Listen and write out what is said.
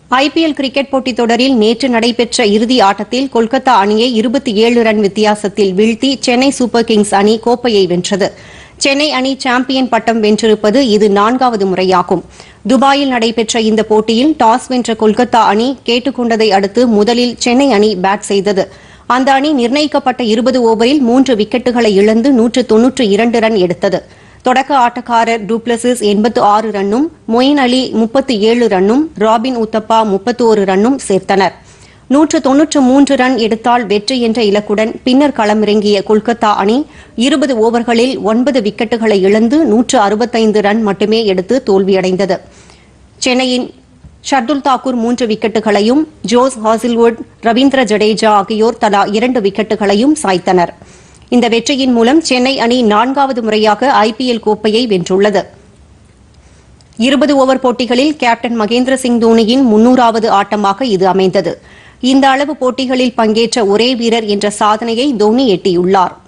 IPL cricket போட்டித் தொடரில் நேற்று நடைபெற்ற இறுதி ஆட்டத்தில் கொல்கத்தா அணியை இருபத்தி ஏழு ரன் வித்தியாசத்தில் வீழ்த்தி சென்னை சூப்பர் கிங்ஸ் அணி கோப்பையை வென்றது சென்னை அணி சாம்பியன் பட்டம் வென்றிருப்பது இது நான்காவது முறையாகும் துபாயில் நடைபெற்ற இந்த போட்டியில் டாஸ் வென்ற கொல்கத்தா அணி கேட்டுக் கொண்டதை அடுத்து முதலில் சென்னை அணி பேட் செய்தது அந்த அணி நிர்ணயிக்கப்பட்ட இருபது ஓவரில் மூன்று விக்கெட்டுகளை இழந்து நூற்று தொன்னூற்று இரண்டு ரன் எடுத்தது தொடக்க ஆட்டக்காரர் டூப்ளசிஸ் எண்பத்து ஆறு ரன்னும் மொயின் அலி முப்பத்தி ஏழு ரன்னும் ராபின் உத்தப்பா முப்பத்தோரு ரன்னும் சேர்த்தனர் நூற்று தொன்னூற்று மூன்று ரன் எடுத்தால் வெற்றி என்ற இலக்குடன் பின்னர் களமிறங்கிய கொல்கத்தா அணி இருபது ஓவர்களில் ஒன்பது விக்கெட்டுகளை இழந்து நூற்று அறுபத்தைந்து ரன் மட்டுமே எடுத்து தோல்வியடைந்தது சென்னையின் ஷர்துல் தாக்கூர் மூன்று விக்கெட்டுகளையும் ஜோஸ் ஹாசில்வுட் ரவீந்திர ஜடேஜா ஆகியோர் தலா இரண்டு விக்கெட்டுகளையும் சாய்த்தனர் இந்த வெற்றியின் மூலம் சென்னை அணி நான்காவது முறையாக ஐபிஎல் கோப்பையை வென்றுள்ளது இருபது ஓவர் போட்டிகளில் கேப்டன் மகேந்திர சிங் தோனியின் முன்னூறாவது ஆட்டமாக இது அமைந்தது இந்த அளவு போட்டிகளில் பங்கேற்ற ஒரே வீரர் என்ற சாதனையை தோனி எட்டியுள்ளாா்